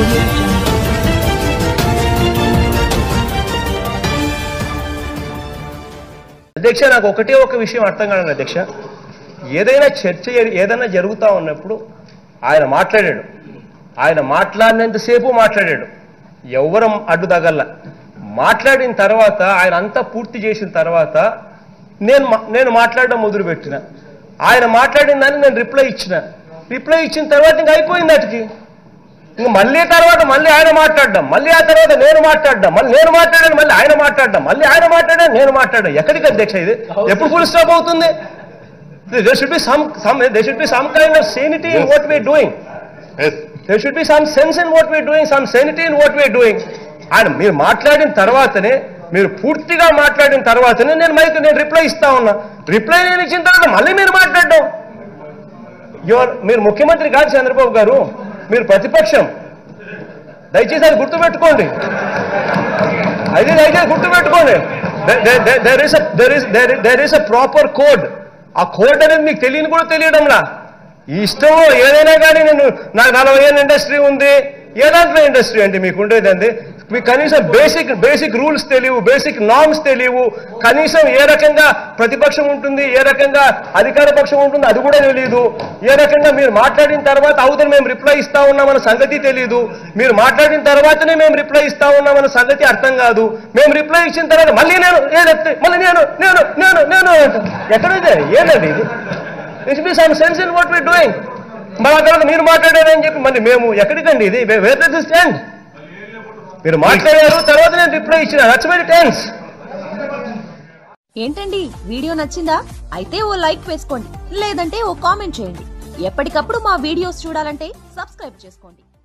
audio jungle. అధ్యక్ష నాకు ఒకటే ఒక విషయం అర్థం కాదు అధ్యక్ష ఏదైనా చర్చ జరి- ఏదైనా జరుగుతూ ఉన్నప్పుడు ఆయన మాట్లాడాడు ఆయన మాట్లాడినంతసేపు మాట్లాడాడు ఎవరం అడ్డు తగల్ల మాట్లాడిన తర్వాత ఆయన అంతా పూర్తి చేసిన తర్వాత నేను మా- నేను మాట్లాడడం మొదలుపెట్టిన ఆయన మాట్లాడిన దాన్ని నేను రిప్లై ఇచ్చిన రిప్లై ఇచ్చిన తర్వాత ఇంక అయిపోయింది అటుకి ఇంక మళ్ళీ తర్వాత మళ్ళీ ఆయన మాట్లాడడం మళ్ళీ ఆ తర్వాత నేను మాట్లాడడం మళ్ళీ నేను మాట్లాడాను మళ్ళీ ఆయన మాట్లాడడం మళ్ళీ ఆయన మాట్లాడాను నేను మాట్లాడడం ఎక్కడికి అధ్యక్ష ఇది ఎప్పుడు ఫుల్ స్టాప్ అవుతుంది there should be some some there should be some kind of sanity in what we are doing Yes. There should be some sense in what we are doing some sanity in what we are doing ఆయన మీరు మాట్లాడిన తర్వాతనే మీరు పూర్తిగా మాట్లాడిన తర్వాతనే నేను mic నేను రిప్లై ఇస్తా ఉన్నా రిప్లై నేను ఇచ్చిన తర్వాత మళ్ళీ మీరు మాట్లాడడం యువర్ మీరు ముఖ్యమంత్రి కాదు చంద్రబాబు గారు మీరు ప్రతిపక్షం దయచేసి అది గుర్తుపెట్టుకోండి అది దయచేసి గుర్తుపెట్టుకోండి there is there is a proper code ఆ కోడ్ అనేది మీకు తెలియని కూడా తెలియడంలా ఈ ఇష్టం ఏదైనా కానీ నేను నాకు నలభై ఏళ్ళ ఇండస్ట్రీ ఉంది ఏ దాంట్లో ఇండస్ట్రీ అండి మీకు ఉండేది అండి మీకు కనీసం బేసిక్ బేసిక్ రూల్స్ తెలియవు బేసిక్ నార్మ్స్ తెలియవు కనీసం ఏ రకంగా ప్రతిపక్షం ఉంటుంది ఏ రకంగా అధికార పక్షం ఉంటుంది అది కూడా తెలియదు ఏ రకంగా మీరు మాట్లాడిన తర్వాత అవుతుంది మేము రిప్లై ఇస్తా ఉన్నామన్న సంగతి తెలియదు మీరు మాట్లాడిన తర్వాతనే మేము రిప్లై ఇస్తా ఉన్నామన్న సంగతి అర్థం కాదు మేము రిప్లై ఇచ్చిన తర్వాత మళ్ళీ నేను ఏదెత్తే మళ్ళీ నేను నేను నేను నేను అంట. ఎక్కడైతే ఏంటండి ఇది it be some sense in what we doing మన తర్వాత మీరు మాట్లాడారని చెప్పి మళ్ళీ మేము ఎక్కడికండి ఇది వేర్ డస్ దిస్ స్టాండ్ మీరు మాట్లాడారు తర్వాత నేను రిప్లై ఇచ్చిన దట్స్ వెరీ టెన్స్ ఏంటండి వీడియో నచ్చిందా అయితే ఓ లైక్ వేసుకోండి లేదంటే ఓ కామెంట్ చేయండి ఎప్పటికప్పుడు మా వీడియోస్ చూడాలంటే సబ్స్క్రైబ్ చేసుకోండి